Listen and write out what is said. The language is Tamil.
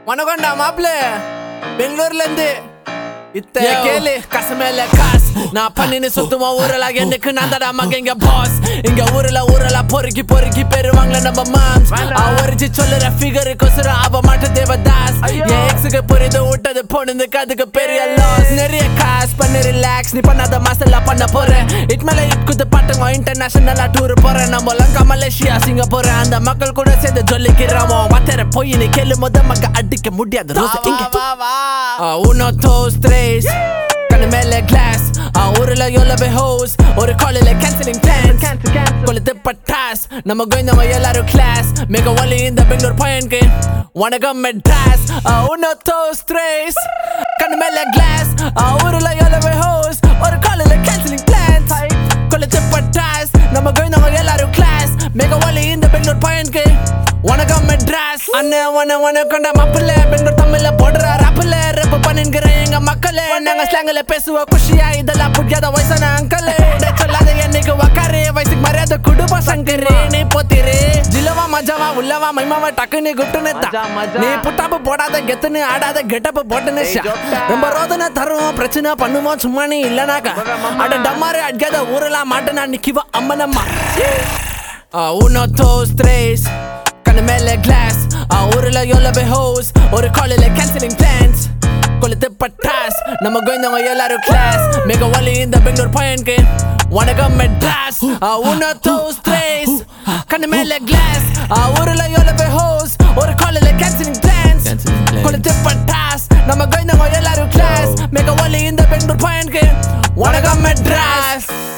மனகொண்டா மாப்பிள பெங்களூர்ல இருந்து இத்த Yo. கேளு கசமேல காஸ் நான் பண்ணின்னு சுத்துமா ஊரல எனக்கு நான் தடா மக இங்க பாஸ் இங்க ஊர்ல ஊரல பொறுக்கி பொறுக்கி பெறுவாங்கள நம்ம மாம்ஸ் அவரிச்சு சொல்லுற ஃபிகர் கொசுரம் அவ மாட்ட தேவதாஸ் என் எக்ஸுக்கு புரிந்து விட்டது பொண்ணுக்கு அதுக்கு பெரிய லாஸ் நிறைய காசு பண்ணு ரிலாக்ஸ் நீ பண்ணாத மாசல்ல பண்ண போறேன் இட் மேல இட் குத்து பாட்டுங்க இன்டர்நேஷனலா டூர் போறேன் நம்ம லங்கா மலேசியா சிங்கப்பூர் அந்த மக்கள் கூட சேர்ந்து சொல்லிக்கிறோமோ வாத்தர போய் நீ கேளு முத மக்க அடிக்க முடியாது ரோஸ் இங்க Uh, uno, dos, tres கண்ணு மேல கிளாஸ் ஊர்ல எவ்வளவு ஹோஸ் ஒரு காலையில கேன்சலிங் பிளான்ஸ் கொளுத்து பட்டாஸ் நம்ம கோயந்தவங்க எல்லாரும் கிளாஸ் மிக வலி இந்த பெங்களூர் பையனுக்கு வணக்கம் மெட்ராஸ் uno, dos, tres கண்ணு மேல கிளாஸ் ஊர்ல எவ்வளவு ஹோஸ் ஒரு காலையில கேன்சலிங் பிளான்ஸ் கொளுத்து பட்டாஸ் நம்ம கோயந்தவங்க எல்லாரும் கிளாஸ் மிக வலி இந்த பெங்களூர் பையனுக்கு வணக்கம் மெட்ராஸ் அண்ணன் வன வன கொண்ட மாப்பிள்ள பெங்களூர் தமிழ்ல போடுற ராப்பிள்ள ரேப் பண்ணிக்கிற எங்க மக்களே நாங்க ஸ்லாங்ல பேசுவோம் குஷியா இதெல்லாம் புரியாத வயசான அங்கலே சொல்லாத என்னைக்கு உக்காரு வயசுக்கு மரியாதை குடும்ப சங்கரு நீ போத்திரு ஜிலவா மஜாவா உள்ளவா மைமாவா டக்குன்னு குட்டுன்னு தா. நீ புட்டாப்பு போடாத கெத்துன்னு ஆடாத கெட்டப்பு போட்டுன்னு ஷா. ரொம்ப ரோதனை தருவோம் பிரச்சனை பண்ணுவோம் சும்மா நீ இல்லனாக்கா அட டம்மாரு அடிக்காத ஊரெல்லாம் மாட்டேனா நிக்கிவா அம்மனம்மா Uh, uno, dos, tres கண்ணு மேல கிளாஸ் ஊர்ல எவ்வளவு ஹோஸ் ஒரு காலையில கேன்சலிங் பிளான்ஸ் கொளுத்து பட்டாஸ் நம்ம கோயந்தவங்க எல்லாரும் கிளாஸ் மிக வலி இந்த பெங்களூர் பையனுக்கு வணக்கம் மெட்ராஸ் uno, dos, tres கண்ணு மேல கிளாஸ் ஊர்ல எவ்வளவு ஹோஸ் ஒரு காலையில கேன்சலிங் பிளான்ஸ் Cancelling plans. கொளுத்து பட்டாஸ் நம்ம கோயந்தவங்க எல்லாரும் கிளாஸ் மிக வலி இந்த பெங்களூர் பையனுக்கு வணக்கம் மெட்ராஸ்